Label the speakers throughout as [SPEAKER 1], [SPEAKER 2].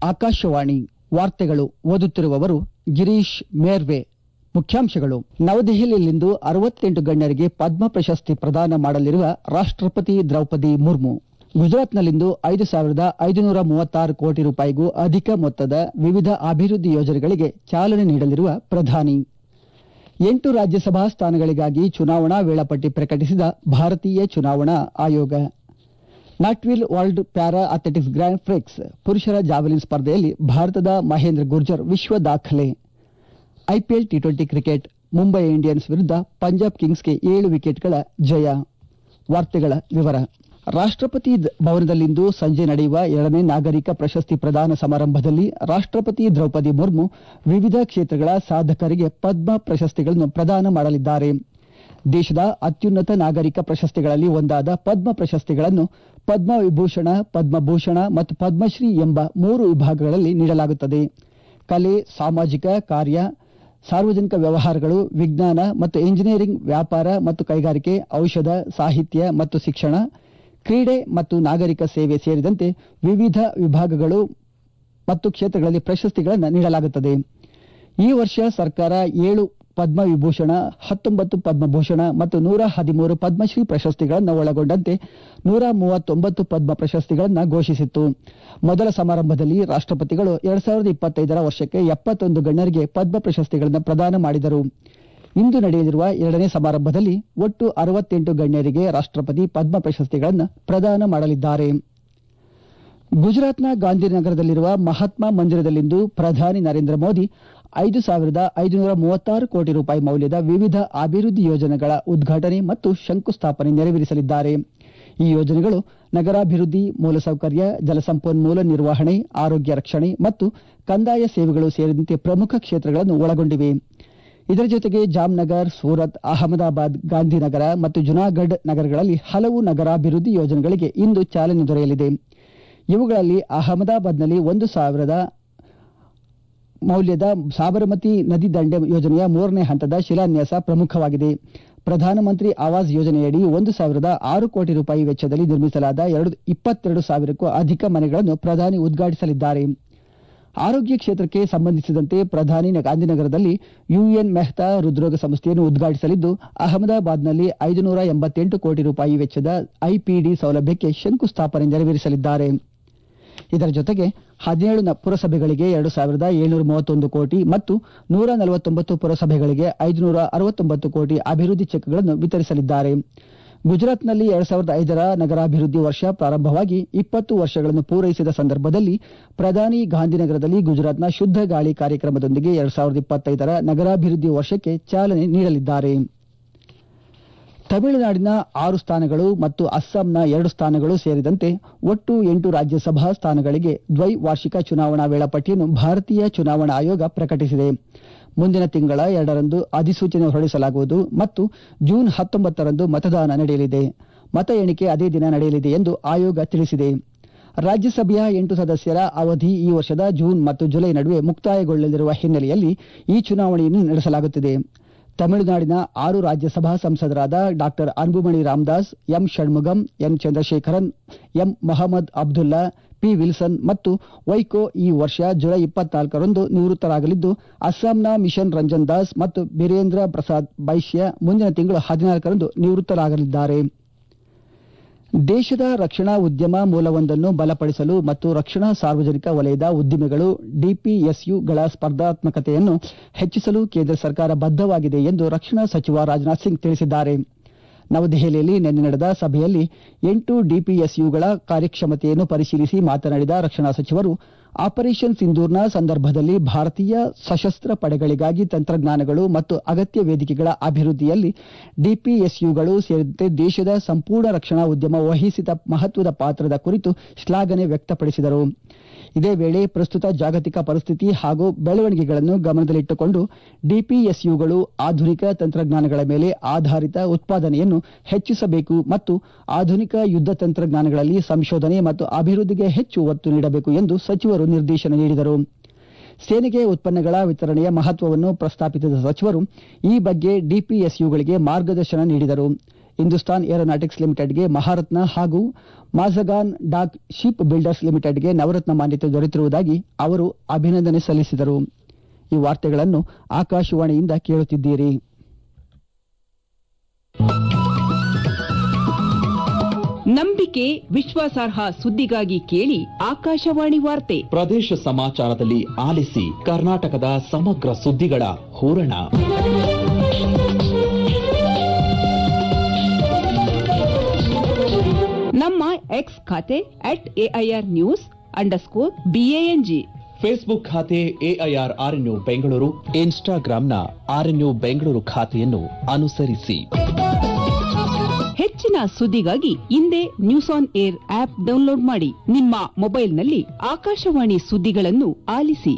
[SPEAKER 1] ಆಕಾಶವಾಣಿ ವಾರ್ತೆಗಳು ಓದುತ್ತಿರುವವರು ಗಿರೀಶ್ ಮೇರ್ವೆ ಮುಖ್ಯಾಂಶಗಳು ನವದೆಹಲಿಯಲ್ಲಿಂದು ಅರವತ್ತೆಂಟು ಗಣ್ಯರಿಗೆ ಪದ್ಮ ಪ್ರಶಸ್ತಿ ಪ್ರದಾನ ಮಾಡಲಿರುವ ರಾಷ್ಟ್ರಪತಿ ದ್ರೌಪದಿ ಮುರ್ಮು ಗುಜರಾತ್ನಲ್ಲಿಂದು ಐದು ಸಾವಿರದ ಐದುನೂರ ಮೂವತ್ತಾರು ಕೋಟಿ ರೂಪಾಯಿಗೂ ಅಧಿಕ ಮೊತ್ತದ ವಿವಿಧ ಅಭಿವೃದ್ಧಿ ಯೋಜನೆಗಳಿಗೆ ಚಾಲನೆ ನೀಡಲಿರುವ ಪ್ರಧಾನಿ ಎಂಟು ರಾಜ್ಯಸಭಾ ಸ್ಥಾನಗಳಿಗಾಗಿ ಚುನಾವಣಾ ವೇಳಾಪಟ್ಟಿ ಪ್ರಕಟಿಸಿದ ಭಾರತೀಯ ಚುನಾವಣಾ ಆಯೋಗ Nottwil world para athletics grand prix ಪುರುಷರ ಜಾವೆಲಿನ್ ಸ್ಪರ್ಧೆಯಲ್ಲಿ ಭಾರತದ ಮಹೇಂದ್ರ ಗುರ್ಜರ್ ವಿಶ್ವ ದಾಖಲೆ IPL T twenty cricket Mumbai Indians ವಿರುದ್ಧ ಪಂಜಾಬ್ ಕಿಂಗ್ಸ್ಗೆ ಏಳು ವಿಕೆಟ್ಗಳ ಜಯ ವಾರ್ತೆಗಳ ವಿವರ ರಾಷ್ಟ್ರಪತಿ ಭವನದಲ್ಲಿಂದು ಸಂಜೆ ನಡೆಯುವ ಎರಡನೇ ನಾಗರಿಕ ಪ್ರಶಸ್ತಿ ಪ್ರದಾನ ಸಮಾರಂಭದಲ್ಲಿ ರಾಷ್ಟ್ರಪತಿ ದ್ರೌಪದಿ ಮುರ್ಮು ವಿವಿಧ ಕ್ಷೇತ್ರಗಳ ಸಾಧಕರಿಗೆ ಪದ್ಮ ಪ್ರಶಸ್ತಿಗಳನ್ನು ಪ್ರದಾನ ಮಾಡಲಿದ್ದಾರೆ ದೇಶದ ಅತ್ಯುನ್ನತ ನಾಗರಿಕ ಪ್ರಶಸ್ತಿಗಳಲ್ಲಿ ಒಂದಾದ ಪದ್ಮ ಪ್ರಶಸ್ತಿಗಳನ್ನು ಪದ್ಮ ವಿಭೂಷಣ ಪದ್ಮಭೂಷಣ ಮತ್ತು ಪದ್ಮಶ್ರೀ ಎಂಬ ಮೂರು ವಿಭಾಗಗಳಲ್ಲಿ ನೀಡಲಾಗುತ್ತದೆ ಕಲೆ ಸಾಮಾಜಿಕ ಕಾರ್ಯ ಸಾರ್ವಜನಿಕ ವ್ಯವಹಾರಗಳು ವಿಜ್ಞಾನ ಮತ್ತು ಎಂಜಿನಿಯರಿಂಗ್ ವ್ಯಾಪಾರ ಮತ್ತು ಕೈಗಾರಿಕೆ ಔಷಧ ಸಾಹಿತ್ಯ ಮತ್ತು ಶಿಕ್ಷಣ ಕ್ರೀಡೆ ಮತ್ತು ನಾಗರಿಕ ಸೇವೆ ಸೇರಿದಂತೆ ವಿವಿಧ ವಿಭಾಗಗಳು ಮತ್ತು ಕ್ಷೇತ್ರಗಳಲ್ಲಿ ಪ್ರಶಸ್ತಿಗಳನ್ನು ನೀಡಲಾಗುತ್ತದೆ ಈ ವರ್ಷ ಸರ್ಕಾರ ಏಳು ಪದ್ಮ ವಿಭೂಷಣ ಹತ್ತೊಂಬತ್ತು ಪದ್ಮಭೂಷಣ ಮತ್ತು ನೂರ ಹದಿಮೂರು ಪದ್ಮಶ್ರೀ ಪ್ರಶಸ್ತಿಗಳನ್ನು ಒಳಗೊಂಡಂತೆ ನೂರ ಮೂವತ್ತೊಂಬತ್ತು ಪದ್ಮ ಪ್ರಶಸ್ತಿಗಳನ್ನು ಘೋಷಿಸಿತ್ತು ಮೊದಲ ಸಮಾರಂಭದಲ್ಲಿ ರಾಷ್ಟ್ರಪತಿಗಳು ಎರಡ್ ಸಾವಿರದ ಇಪ್ಪತ್ತೈದರ ವರ್ಷಕ್ಕೆ ಎಪ್ಪತ್ತೊಂದು ಗಣ್ಯರಿಗೆ ಪದ್ಮ ಪ್ರಶಸ್ತಿಗಳನ್ನು ಪ್ರದಾನ ಮಾಡಿದರು ಇಂದು ನಡೆಯಲಿರುವ ಎರಡನೇ ಸಮಾರಂಭದಲ್ಲಿ ಒಟ್ಟು ಅರವತ್ತೆಂಟು ಗಣ್ಯರಿಗೆ ರಾಷ್ಟ್ರಪತಿ ಪದ್ಮ ಪ್ರಶಸ್ತಿಗಳನ್ನು ಪ್ರದಾನ ಮಾಡಲಿದ್ದಾರೆ ಗುಜರಾತ್ನ ಗಾಂಧಿನಗರದಲ್ಲಿರುವ ಮಹಾತ್ಮ ಮಂದಿರದಲ್ಲಿಂದು ಪ್ರಧಾನಿ ನರೇಂದ್ರ ಮೋದಿ ಐದು ಸಾವಿರದ ಐದುನೂರ ಮೂವತ್ತಾರು ಕೋಟಿ ರೂಪಾಯಿ ಮೌಲ್ಯದ ವಿವಿಧ ಅಭಿವೃದ್ಧಿ ಯೋಜನೆಗಳ ಉದ್ಘಾಟನೆ ಮತ್ತು ಶಂಕುಸ್ಥಾಪನೆ ನೆರವೇರಿಸಲಿದ್ದಾರೆ ಈ ಯೋಜನೆಗಳು ನಗರಾಭಿವೃದ್ಧಿ ಮೂಲಸೌಕರ್ಯ ಜಲಸಂಪನ್ಮೂಲ ನಿರ್ವಹಣೆ ಆರೋಗ್ಯ ರಕ್ಷಣೆ ಮತ್ತು ಕಂದಾಯ ಸೇವೆಗಳು ಸೇರಿದಂತೆ ಪ್ರಮುಖ ಕ್ಷೇತ್ರಗಳನ್ನು ಒಳಗೊಂಡಿವೆ ಇದರ ಜೊತೆಗೆ ಜಾಮ್ನಗರ್ ಸೂರತ್ ಅಹಮದಾಬಾದ್ ಗಾಂಧಿನಗರ ಮತ್ತು ಜುನಾಗಢ್ ನಗರಗಳಲ್ಲಿ ಹಲವು ನಗರಾಭಿವೃದ್ಧಿ ಯೋಜನೆಗಳಿಗೆ ಇಂದು ಚಾಲನೆ ದೊರೆಯಲಿದೆ ಇವುಗಳಲ್ಲಿ ಅಹಮದಾಬಾದ್ನಲ್ಲಿ ಒಂದು ಸಾವಿರದ ಮೌಲ್ಯದ ಸಾಬರಮತಿ ನದಿ ದಂಡೆ ಯೋಜನೆಯ ಮೂರನೇ ಹಂತದ ಶಿಲಾನ್ಯಾಸ ಪ್ರಮುಖವಾಗಿದೆ ಪ್ರಧಾನಮಂತ್ರಿ ಆವಾಸ್ ಯೋಜನೆಯಡಿ ಒಂದು ಸಾವಿರದ ಆರು ಕೋಟಿ ರೂಪಾಯಿ ವೆಚ್ಚದಲ್ಲಿ ನಿರ್ಮಿಸಲಾದ ಇಪ್ಪತ್ತೆರಡು ಸಾವಿರಕ್ಕೂ ಅಧಿಕ ಮನೆಗಳನ್ನು ಪ್ರಧಾನಿ ಉದ್ಘಾಟಿಸಲಿದ್ದಾರೆ ಆರೋಗ್ಯ ಕ್ಷೇತ್ರಕ್ಕೆ ಸಂಬಂಧಿಸಿದಂತೆ ಪ್ರಧಾನಿ ಗಾಂಧಿನಗರದಲ್ಲಿ ಯುಎನ್ ಮೆಹ್ತಾ ಹೃದ್ರೋಗ ಸಂಸ್ಥೆಯನ್ನು ಉದ್ಘಾಟಿಸಲಿದ್ದು ಅಹಮದಾಬಾದ್ನಲ್ಲಿ ಐದುನೂರ ಎಂಬತ್ತೆಂಟು ಕೋಟಿ ರೂಪಾಯಿ ವೆಚ್ಚದ ಐಪಿಡಿ ಸೌಲಭ್ಯಕ್ಕೆ ಶಂಕುಸ್ಥಾಪನೆ ನೆರವೇರಿಸಲಿದ್ದಾರೆ ಇದರ ಜೊತೆಗೆ ಹದಿನೇಳು ಪುರಸಭೆಗಳಿಗೆ ಎರಡು ಸಾವಿರದ ಏಳ್ನೂರ ಮೂವತ್ತೊಂದು ಕೋಟಿ ಮತ್ತು ನೂರ ನಲವತ್ತೊಂಬತ್ತು ಪುರಸಭೆಗಳಿಗೆ ಐದುನೂರ ಅರವತ್ತೊಂಬತ್ತು ಕೋಟಿ ಅಭಿವೃದ್ಧಿ ಚೆಕ್ಗಳನ್ನು ವಿತರಿಸಲಿದ್ದಾರೆ ಗುಜರಾತ್ನಲ್ಲಿ ಎರಡ್ ಸಾವಿರದ ಐದರ ನಗರಾಭಿವೃದ್ಧಿ ವರ್ಷ ಪ್ರಾರಂಭವಾಗಿ ಇಪ್ಪತ್ತು ವರ್ಷಗಳನ್ನು ಪೂರೈಸಿದ ಸಂದರ್ಭದಲ್ಲಿ ಪ್ರಧಾನಿ ಗಾಂಧಿನಗರದಲ್ಲಿ ಗುಜರಾತ್ನ ಶುದ್ಧ ಗಾಳಿ ಕಾರ್ಯಕ್ರಮದೊಂದಿಗೆ ಎರಡ್ ಸಾವಿರದ ಇಪ್ಪತ್ತೈದರ ನಗರಾಭಿವೃದ್ಧಿ ವರ್ಷಕ್ಕೆ ಚಾಲನೆ ನೀಡಲಿದ್ದಾರೆ ತಮಿಳುನಾಡಿನ ಆರು ಸ್ಥಾನಗಳು ಮತ್ತು ಅಸ್ಸಾಂನ ಎರಡು ಸ್ಥಾನಗಳು ಸೇರಿದಂತೆ ಒಟ್ಟು ಎಂಟು ರಾಜ್ಯಸಭಾ ಸ್ಥಾನಗಳಿಗೆ ದ್ವೈವಾರ್ಷಿಕ ಚುನಾವಣಾ ವೇಳಾಪಟ್ಟಿಯನ್ನು ಭಾರತೀಯ ಚುನಾವಣಾ ಆಯೋಗ ಪ್ರಕಟಿಸಿದೆ ಮುಂದಿನ ತಿಂಗಳ ಎರಡರಂದು ಅಧಿಸೂಚನೆ ಹೊರಡಿಸಲಾಗುವುದು ಮತ್ತು ಜೂನ್ ಹತ್ತೊಂಬತ್ತರಂದು ಮತದಾನ ನಡೆಯಲಿದೆ ಮತ ಎಣಿಕೆ ಅದೇ ದಿನ ನಡೆಯಲಿದೆ ಎಂದು ಆಯೋಗ ತಿಳಿಸಿದೆ ರಾಜ್ಯಸಭೆಯ ಎಂಟು ಸದಸ್ಯರ ಅವಧಿ ಈ ವರ್ಷದ ಜೂನ್ ಮತ್ತು ಜುಲೈ ನಡುವೆ ಮುಕ್ತಾಯಗೊಳ್ಳಲಿರುವ ಹಿನ್ನೆಲೆಯಲ್ಲಿ ಈ ಚುನಾವಣೆಯನ್ನು ನಡೆಸಲಾಗುತ್ತಿದೆ ತಮಿಳುನಾಡಿನ ಆರು ರಾಜ್ಯಸಭಾ ಸಂಸದರಾದ ಡಾ Anbumani Ramadoss M Shanmugam N Chandrasekaran M Mohammed Abdullah P Wilson ಮತ್ತು ವೈಕೋ ಈ ವರ್ಷ ಜುಲೈ ಇಪ್ಪತ್ನಾಲ್ಕರಂದು ನಿವೃತ್ತರಾಗಲಿದ್ದು ಅಸ್ಸಾಂನ ಮಿಷನ್ ರಂಜನ್ ದಾಸ್ ಮತ್ತು ಬೀರೇಂದ್ರ ಪ್ರಸಾದ್ ಬೈಶ್ಯ ಮುಂದಿನ ತಿಂಗಳು ಹದಿನಾಲ್ಕರಂದು ನಿವೃತ್ತರಾಗಲಿದ್ದಾರೆ ದೇಶದ ರಕ್ಷಣಾ ಉದ್ಯಮ ಮೂಲವೊಂದನ್ನು ಬಲಪಡಿಸಲು ಮತ್ತು ರಕ್ಷಣಾ ಸಾರ್ವಜನಿಕ ವಲಯದ ಉದ್ದಿಮೆಗಳು ಡಿಪಿಎಸ್ಯುಗಳ ಸ್ಪರ್ಧಾತ್ಮಕತೆಯನ್ನು ಹೆಚ್ಚಿಸಲು ಕೇಂದ್ರ ಸರ್ಕಾರ ಬದ್ದವಾಗಿದೆ ಎಂದು ರಕ್ಷಣಾ ಸಚಿವ ರಾಜನಾಥ್ ಸಿಂಗ್ ತಿಳಿಸಿದ್ದಾರೆ ನವದೆಹಲಿಯಲ್ಲಿ ನಿನ್ನೆ ನಡೆದ ಸಭೆಯಲ್ಲಿ ಎಂಟು ಡಿಪಿಎಸ್ಯುಗಳ ಕಾರ್ಯಕ್ಷಮತೆಯನ್ನು ಪರಿಶೀಲಿಸಿ ಮಾತನಾಡಿದ ರಕ್ಷಣಾ ಸಚಿವರು ಆಪರೇಷನ್ ಸಿಂಧೂರ್ನ ಸಂದರ್ಭದಲ್ಲಿ ಭಾರತೀಯ ಸಶಸ್ತ್ರ ಪಡೆಗಳಿಗಾಗಿ ತಂತ್ರಜ್ಞಾನಗಳು ಮತ್ತು ಅಗತ್ಯ ವೇದಿಕೆಗಳ ಅಭಿವೃದ್ಧಿಯಲ್ಲಿ ಡಿಪಿಎಸ್ಯುಗಳು ಸೇರಿದಂತೆ ದೇಶದ ಸಂಪೂರ್ಣ ರಕ್ಷಣಾ ಉದ್ಯಮ ವಹಿಸಿದ ಮಹತ್ವದ ಪಾತ್ರದ ಕುರಿತು ಶ್ಲಾಘನೆ ವ್ಯಕ್ತಪಡಿಸಿದರು ಇದೇ ವೇಳೆ ಪ್ರಸ್ತುತ ಜಾಗತಿಕ ಪರಿಸ್ಥಿತಿ ಹಾಗೂ ಬೆಳವಣಿಗೆಗಳನ್ನು ಗಮನದಲ್ಲಿಟ್ಟುಕೊಂಡು ಡಿಪಿಎಸ್ಯುಗಳು ಆಧುನಿಕ ತಂತ್ರಜ್ಞಾನಗಳ ಮೇಲೆ ಆಧಾರಿತ ಉತ್ಪಾದನೆಯನ್ನು ಹೆಚ್ಚಿಸಬೇಕು ಮತ್ತು ಆಧುನಿಕ ಯುದ್ಧ ತಂತ್ರಜ್ಞಾನಗಳಲ್ಲಿ ಸಂಶೋಧನೆ ಮತ್ತು ಅಭಿವೃದ್ಧಿಗೆ ಹೆಚ್ಚು ಒತ್ತು ನೀಡಬೇಕು ಎಂದು ಸಚಿವರು ನಿರ್ದೇಶನ ನೀಡಿದರು ಸೇನೆಗೆ ಉತ್ಪನ್ನಗಳ ವಿತರಣೆಯ ಮಹತ್ವವನ್ನು ಪ್ರಸ್ತಾಪಿಸಿದ ಸಚಿವರು ಈ ಬಗ್ಗೆ ಡಿಪಿಎಸ್ಯುಗಳಿಗೆ ಮಾರ್ಗದರ್ಶನ ನೀಡಿದರು ಹಿಂದೂಸ್ತಾನ್ ಏರೋನಾಟಿಕ್ಸ್ ಲಿಮಿಟೆಡ್ಗೆ ಮಹಾರತ್ನ ಹಾಗೂ ಮಾಜಗಾನ್ ಡಾಕ್ ಶಿಪ್ ಬಿಲ್ಡರ್ಸ್ ಲಿಮಿಟೆಡ್ಗೆ ನವರತ್ನ ಮಾನ್ಯತೆ ದೊರೆತಿರುವುದಾಗಿ ಅವರು ಅಭಿನಂದನೆ ಸಲ್ಲಿಸಿದರು ಈ ವಾರ್ತೆಗಳನ್ನು ಆಕಾಶವಾಣಿಯಿಂದ ಕೇಳುತ್ತಿದ್ದೀರಿ
[SPEAKER 2] ನಂಬಿಕೆ ವಿಶ್ವಾಸಾರ್ಹ ಸುದ್ದಿಗಾಗಿ ಕೇಳಿ ಆಕಾಶವಾಣಿ ವಾರ್ತೆ
[SPEAKER 3] ಪ್ರದೇಶ ಸಮಾಚಾರದಲ್ಲಿ ಆಲಿಸಿ ಕರ್ನಾಟಕದ ಸಮಗ್ರ ಸುದ್ದಿಗಳ ಹೂರಣ
[SPEAKER 2] ನಮ್ಮ ಎಕ್ಸ್ ಖಾತೆ at AIR news underscore B A N G
[SPEAKER 3] Facebook ಖಾತೆ ಎಐಆರ್ ಆರ್ಎನ್ಯು ಬೆಂಗಳೂರು ಇನ್ಸ್ಟಾಗ್ರಾಂನ ಆರ್ಎನ್ಯು ಬೆಂಗಳೂರು ಖಾತೆಯನ್ನು ಅನುಸರಿಸಿ
[SPEAKER 2] ಹೆಚ್ಚಿನ ಸುದ್ದಿಗಾಗಿ ಹಿಂದೆ news on air app download ಮಾಡಿ ನಿಮ್ಮ ಮೊಬೈಲ್ನಲ್ಲಿ ಆಕಾಶವಾಣಿ ಸುದ್ದಿಗಳನ್ನು ಆಲಿಸಿ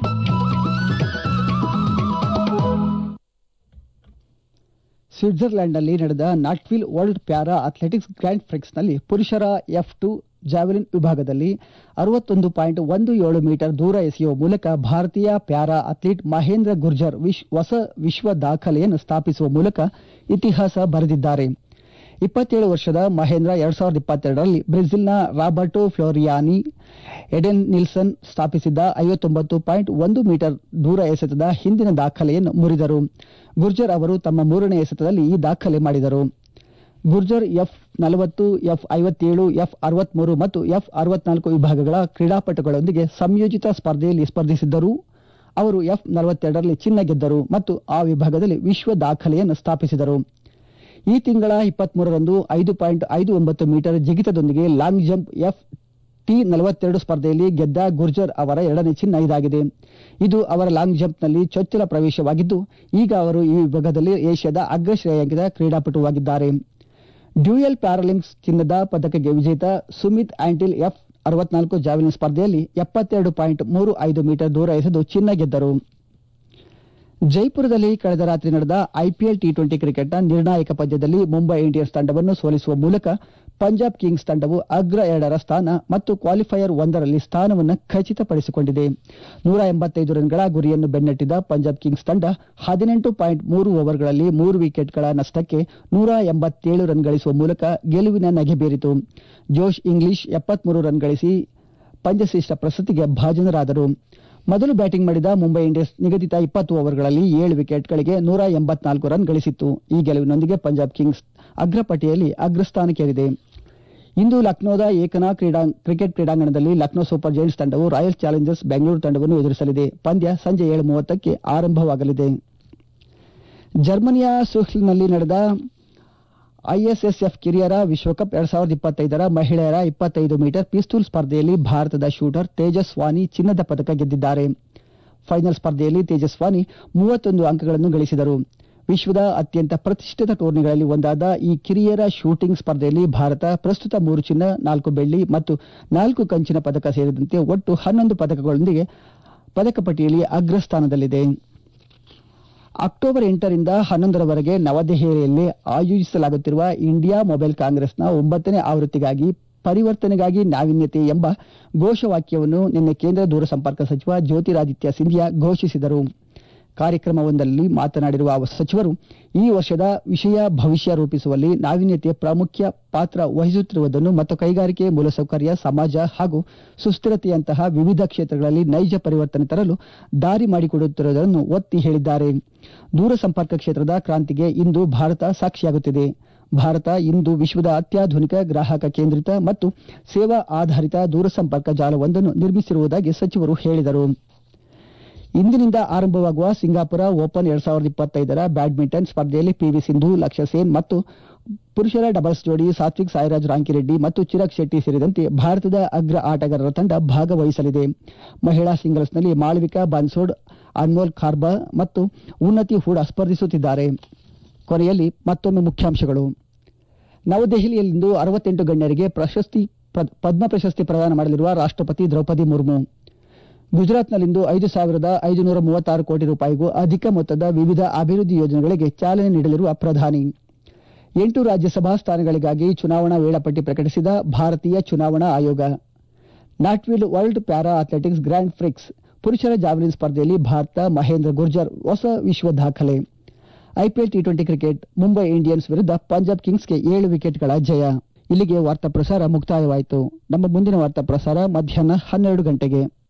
[SPEAKER 1] ಸ್ವಿಟ್ಜರ್ಲೆಂಡ್ನಲ್ಲಿ ನಡೆದ Nottwil world para athletics grand ಪ್ರಿಕ್ಸ್ನಲ್ಲಿ ಪುರುಷರ ಎಫ್ ಟು ಜಾವೆಲಿನ್ ವಿಭಾಗದಲ್ಲಿ ಅರವತ್ತೊಂದು ಪಾಯಿಂಟ್ ಒಂದು ಏಳು ಮೀಟರ್ ದೂರ ಎಸೆಯುವ ಮೂಲಕ ಭಾರತೀಯ ಪ್ಯಾರಾ ಅಥ್ಲೀಟ್ ಮಹೇಂದ್ರ ಗುರ್ಜರ್ ವಿಶ್- ಹೊಸ ವಿಶ್ವ ದಾಖಲೆಯನ್ನು ಸ್ಥಾಪಿಸುವ ಮೂಲಕ ಇತಿಹಾಸ ಬರೆದಿದ್ದಾರೆ ಇಪ್ಪತ್ತೇಳು ವರ್ಷದ ಮಹೇಂದ್ರ ಎರಡ್ ಸಾವಿರದ ಇಪ್ಪತ್ತೆರಡರಲ್ಲಿ ಬ್ರೆಜಿಲ್ನ ರಾಬರ್ಟೋ ಫ್ಲೋರಿಯಾನಿ ಎಡೆನ್ ನಿಲ್ಸನ್ ಸ್ಥಾಪಿಸಿದ್ದ ಐವತ್ತೊಂಬತ್ತು ಪಾಯಿಂಟ್ ಒಂದು ಮೀಟರ್ ದೂರ ಎಸೆತದ ಹಿಂದಿನ ದಾಖಲೆಯನ್ನು ಮುರಿದರು ಗುರ್ಜರ್ ಅವರು ತಮ್ಮ ಮೂರನೇ ಎಸೆತದಲ್ಲಿ ಈ ದಾಖಲೆ ಮಾಡಿದರು ಗುರ್ಜರ್ ಎಫ್ ನಲವತ್ತು ಎಫ್ ಐವತ್ತೇಳು ಎಫ್ ಅರವತ್ಮೂರು ಮತ್ತು ಎಫ್ ಅರವತ್ನಾಲ್ಕು ವಿಭಾಗಗಳ ಕ್ರೀಡಾಪಟುಗಳೊಂದಿಗೆ ಸಂಯೋಜಿತ ಸ್ಪರ್ಧೆಯಲ್ಲಿ ಸ್ಪರ್ಧಿಸಿದ್ದರು ಅವರು ಎಫ್ ನಲವತ್ತೆರಡರಲ್ಲಿ ಚಿನ್ನ ಗೆದ್ದರು ಮತ್ತು ಆ ವಿಭಾಗದಲ್ಲಿ ವಿಶ್ವ ದಾಖಲೆಯನ್ನು ಸ್ಥಾಪಿಸಿದರು ಈ ತಿಂಗಳ ಇಪ್ಪತ್ಮೂರರಂದು ಐದು ಪಾಯಿಂಟ್ ಐದು ಒಂಬತ್ತು ಮೀಟರ್ ಜಿಗಿತದೊಂದಿಗೆ ಲಾಂಗ್ ಜಂಪ್ ಎಫ್ ಟಿ ನಲವತ್ತೆರಡು ಸ್ಪರ್ಧೆಯಲ್ಲಿ ಗೆದ್ದ ಗುರ್ಜರ್ ಅವರ ಎರಡನೇ ಚಿನ್ನ ಇದಾಗಿದೆ ಇದು ಅವರ ಲಾಂಗ್ ಜಂಪ್ನಲ್ಲಿ ಚೊಚ್ಚಲ ಪ್ರವೇಶವಾಗಿದ್ದು ಈಗ ಅವರು ಈ ವಿಭಾಗದಲ್ಲಿ ಏಷ್ಯಾದ ಅಗ್ರ ಶ್ರೇಯಾಂಕಿತ ಕ್ರೀಡಾಪಟುವಾಗಿದ್ದಾರೆ ಡ್ಯೂಯಲ್ ಪ್ಯಾರಾಲಿಂಕ್ಸ್ ಚಿನ್ನದ ಪದಕಕ್ಕೆ ವಿಜೇತ ಸುಮಿತ್ ಆಂಟಿಲ್ ಎಫ್ ಅರವತ್ನಾಲ್ಕು ಜಾವೆಲಿನ್ ಸ್ಪರ್ಧೆಯಲ್ಲಿ ಎಪ್ಪತ್ತೆರಡು ಪಾಯಿಂಟ್ ಮೂರು ಐದು ಮೀಟರ್ ದೂರ ಎಸೆದು ಚಿನ್ನ ಗೆದ್ದರು ಜೈಪುರದಲ್ಲಿ ಕಳೆದ ರಾತ್ರಿ ನಡೆದ ಐಪಿಎಲ್ ಟಿ ಟ್ವೆಂಟಿ ಕ್ರಿಕೆಟ್ನ ನಿರ್ಣಾಯಕ ಪಂದ್ಯದಲ್ಲಿ ಮುಂಬೈ ಇಂಡಿಯನ್ಸ್ ತಂಡವನ್ನು ಸೋಲಿಸುವ ಮೂಲಕ ಪಂಜಾಬ್ ಕಿಂಗ್ಸ್ ತಂಡವು ಅಗ್ರ ಎರಡರ ಸ್ಥಾನ ಮತ್ತು ಕ್ವಾಲಿಫೈಯರ್ ಒಂದರಲ್ಲಿ ಸ್ಥಾನವನ್ನು ಖಚಿತಪಡಿಸಿಕೊಂಡಿದೆ ನೂರ ಎಂಬತ್ತೈದು ರನ್ಗಳ ಗುರಿಯನ್ನು ಬೆನ್ನಟ್ಟಿದ ಪಂಜಾಬ್ ಕಿಂಗ್ಸ್ ತಂಡ ಹದಿನೆಂಟು ಪಾಯಿಂಟ್ ಮೂರು ಓವರ್ಗಳಲ್ಲಿ ಮೂರು ವಿಕೆಟ್ಗಳ ನಷ್ಟಕ್ಕೆ ನೂರ ಎಂಬತ್ತೇಳು ರನ್ ಗಳಿಸುವ ಮೂಲಕ ಗೆಲುವಿನ ನಗೆ ಬೀರಿತು ಜೋಶ್ ಇಂಗ್ಲಿಷ್ ಎಪ್ಪತ್ಮೂರು ರನ್ ಗಳಿಸಿ ಪಂದ್ಯಶ್ರೇಷ್ಠ ಪ್ರಶಸ್ತಿಗೆ ಭಾಜನರಾದರು ಮೊದಲು ಬ್ಯಾಟಿಂಗ್ ಮಾಡಿದ ಮುಂಬೈ ಇಂಡಿಯನ್ಸ್ ನಿಗದಿತ ಇಪ್ಪತ್ತು ಓವರ್ಗಳಲ್ಲಿ ಏಳು ವಿಕೆಟ್ಗಳಿಗೆ ನೂರ ಎಂಬತ್ನಾಲ್ಕು ರನ್ ಗಳಿಸಿತ್ತು ಈ ಗೆಲುವಿನೊಂದಿಗೆ ಪಂಜಾಬ್ ಕಿಂಗ್ಸ್ ಅಗ್ರಪಟ್ಟಿಯಲ್ಲಿ ಅಗ್ರಸ್ಥಾನಕ್ಕೇರಿದೆ ಇಂದು ಲಕ್ನೋದ ಏಕನಾ ಕ್ರೀಡಾ ಕ್ರಿಕೆಟ್ ಕ್ರೀಡಾಂಗಣದಲ್ಲಿ ಲಕ್ನೋ ಸೂಪರ್ ಜೈಂಟ್ಸ್ ತಂಡವು ರಾಯಲ್ ಚಾಲೆಂಜರ್ಸ್ ಬೆಂಗಳೂರು ತಂಡವನ್ನು ಎದುರಿಸಲಿದೆ ಪಂದ್ಯ ಸಂಜೆ ಏಳು ಮೂವತ್ತಕ್ಕೆ ಆರಂಭವಾಗಲಿದೆ ಜರ್ಮನಿಯ ಸುಹ್ಲ್ನಲ್ಲಿ ನಡೆದ ಐಎಸ್ಎಸ್ಎಫ್ ಕಿರಿಯರ ವಿಶ್ವಕಪ್ ಎರಡ್ ಸಾವಿರದ ಇಪ್ಪತ್ತೈದರ ಮಹಿಳೆಯರ ಇಪ್ಪತ್ತೈದು ಮೀಟರ್ ಪಿಸ್ತೂಲ್ ಸ್ಪರ್ಧೆಯಲ್ಲಿ ಭಾರತದ ಶೂಟರ್ ತೇಜಸ್ವಾನಿ ಚಿನ್ನದ ಪದಕ ಗೆದ್ದಿದ್ದಾರೆ ಫೈನಲ್ ಸ್ಪರ್ಧೆಯಲ್ಲಿ ತೇಜಸ್ವಾನಿ ಮೂವತ್ತೊಂದು ಅಂಕಗಳನ್ನು ಗಳಿಸಿದರು ವಿಶ್ವದ ಅತ್ಯಂತ ಪ್ರತಿಷ್ಠಿತ ಟೂರ್ನಿಗಳಲ್ಲಿ ಒಂದಾದ ಈ ಕಿರಿಯರ ಶೂಟಿಂಗ್ ಸ್ಪರ್ಧೆಯಲ್ಲಿ ಭಾರತ ಪ್ರಸ್ತುತ ಮೂರು ಚಿನ್ನ ನಾಲ್ಕು ಬೆಳ್ಳಿ ಮತ್ತು ನಾಲ್ಕು ಕಂಚಿನ ಪದಕ ಸೇರಿದಂತೆ ಒಟ್ಟು ಹನ್ನೊಂದು ಪದಕಗಳೊಂದಿಗೆ ಪದಕ ಪಟ್ಟಿಯಲ್ಲಿ ಅಗ್ರಸ್ಥಾನದಲ್ಲಿದೆ ಅಕ್ಟೋಬರ್ ಎಂಟರಿಂದ ಹನ್ನೊಂದರವರೆಗೆ ನವದೆಹಲಿಯಲ್ಲಿ ಆಯೋಜಿಸಲಾಗುತ್ತಿರುವ ಇಂಡಿಯಾ ಮೊಬೈಲ್ ಕಾಂಗ್ರೆಸ್ನ ಒಂಬತ್ತನೇ ಆವೃತ್ತಿಗಾಗಿ ಪರಿವರ್ತನೆಗಾಗಿ ನಾವೀನ್ಯತೆ ಎಂಬ ಘೋಷವಾಕ್ಯವನ್ನು ನಿನ್ನೆ ಕೇಂದ್ರ ದೂರಸಂಪರ್ಕ ಸಚಿವ ಜ್ಯೋತಿರಾದಿತ್ಯ ಸಿಂಧಿಯಾ ಘೋಷಿಸಿದರು ಕಾರ್ಯಕ್ರಮವೊಂದರಲ್ಲಿ ಮಾತನಾಡಿರುವ ಅವ- ಸಚಿವರು ಈ ವರ್ಷದ ವಿಷಯ ಭವಿಷ್ಯ ರೂಪಿಸುವಲ್ಲಿ ನಾವೀನ್ಯತೆ ಪ್ರಾಮುಖ್ಯ ಪಾತ್ರ ವಹಿಸುತ್ತಿರುವುದನ್ನು ಮತ್ತು ಕೈಗಾರಿಕೆ ಮೂಲಸೌಕರ್ಯ ಸಮಾಜ ಹಾಗೂ ಸುಸ್ಥಿರತೆಯಂತಹ ವಿವಿಧ ಕ್ಷೇತ್ರಗಳಲ್ಲಿ ನೈಜ ಪರಿವರ್ತನೆ ತರಲು ದಾರಿ ಮಾಡಿಕೊಡುತ್ತಿರುವುದನ್ನು ಒತ್ತಿ ಹೇಳಿದ್ದಾರೆ ದೂರಸಂಪರ್ಕ ಕ್ಷೇತ್ರದ ಕ್ರಾಂತಿಗೆ ಇಂದು ಭಾರತ ಸಾಕ್ಷಿಯಾಗುತ್ತಿದೆ ಭಾರತ ಇಂದು ವಿಶ್ವದ ಅತ್ಯಾಧುನಿಕ ಗ್ರಾಹಕ ಕೇಂದ್ರಿತ ಮತ್ತು ಸೇವಾ ಆಧಾರಿತ ದೂರಸಂಪರ್ಕ ಜಾಲವೊಂದನ್ನು ನಿರ್ಮಿಸಿರುವುದಾಗಿ ಸಚಿವರು ಹೇಳಿದರು ಇಂದಿನಿಂದ ಆರಂಭವಾಗುವ ಸಿಂಗಾಪುರ ಓಪನ್ ಎರಡ್ ಸಾವಿರದ ಇಪ್ಪತ್ತೈದರ ಬ್ಯಾಡ್ಮಿಂಟನ್ ಸ್ಪರ್ಧೆಯಲ್ಲಿ ಪಿವಿ ಸಿಂಧು ಲಕ್ಷ್ಯ ಸೇನ್ ಮತ್ತು ಪುರುಷರ ಡಬಲ್ಸ್ ಜೋಡಿ ಸಾತ್ವಿಕ್ ಸಾಯಿರಾಜ್ ರಾಂಕಿರೆಡ್ಡಿ ಮತ್ತು ಚಿರಾಗ್ ಶೆಟ್ಟಿ ಸೇರಿದಂತೆ ಭಾರತದ ಅಗ್ರ ಆಟಗಾರರ ತಂಡ ಭಾಗವಹಿಸಲಿದೆ ಮಹಿಳಾ ಸಿಂಗಲ್ಸ್ನಲ್ಲಿ ಮಾಳವಿಕಾ ಬಾನ್ಸೋಡ್ ಅನ್ಮೋಲ್ ಖಾರ್ಬಾ ಮತ್ತು ಉನ್ನತಿ ಹೂಡಾ ಸ್ಪರ್ಧಿಸುತ್ತಿದ್ದಾರೆ ಕೊನೆಯಲ್ಲಿ ಮತ್ತೊಮ್ಮೆ ಮುಖ್ಯಾಂಶಗಳು ನವದೆಹಲಿಯಲ್ಲಿಂದು ಅರವತ್ತೆಂಟು ಗಣ್ಯರಿಗೆ ಪ್ರಶಸ್ತಿ ಪ್ರ- ಪದ್ಮ ಪ್ರಶಸ್ತಿ ಪ್ರದಾನ ಮಾಡಲಿರುವ ರಾಷ್ಟ್ರಪತಿ ದ್ರೌಪದಿ ಮುರ್ಮು ಗುಜರಾತ್ನಲ್ಲಿಂದು ಐದು ಸಾವಿರದ ಐದುನೂರ ಮೂವತ್ತಾರು ಕೋಟಿ ರೂಪಾಯಿಗೂ ಅಧಿಕ ಮೊತ್ತದ ವಿವಿಧ ಅಭಿವೃದ್ಧಿ ಯೋಜನೆಗಳಿಗೆ ಚಾಲನೆ ನೀಡಲಿರುವ ಪ್ರಧಾನಿ ಎಂಟು ರಾಜ್ಯಸಭಾ ಸ್ಥಾನಗಳಿಗಾಗಿ ಚುನಾವಣಾ ವೇಳಾಪಟ್ಟಿ ಪ್ರಕಟಿಸಿದ ಭಾರತೀಯ ಚುನಾವಣಾ ಆಯೋಗ Nottwil world para athletics grand prix ಪುರುಷರ ಜಾವೆಲಿನ್ ಸ್ಪರ್ಧೆಯಲ್ಲಿ ಭಾರತ ಮಹೇಂದ್ರ ಗುರ್ಜರ್ ಹೊಸ ವಿಶ್ವ ದಾಖಲೆ IPL T twenty cricket Mumbai Indians ವಿರುದ್ಧ ಪಂಜಾಬ್ ಕಿಂಗ್ಸ್ಗೆ ಏಳು ವಿಕೆಟ್ಗಳ ಜಯ ಇಲ್ಲಿಗೆ ವಾರ್ತಾ ಪ್ರಸಾರ ಮುಕ್ತಾಯವಾಯಿತು ನಮ್ಮ ಮುಂದಿನ ವಾರ್ತಾ ಪ್ರಸಾರ ಮಧ್ಯಾಹ್ನ ಹನ್ನೆರಡು ಗಂಟೆಗೆ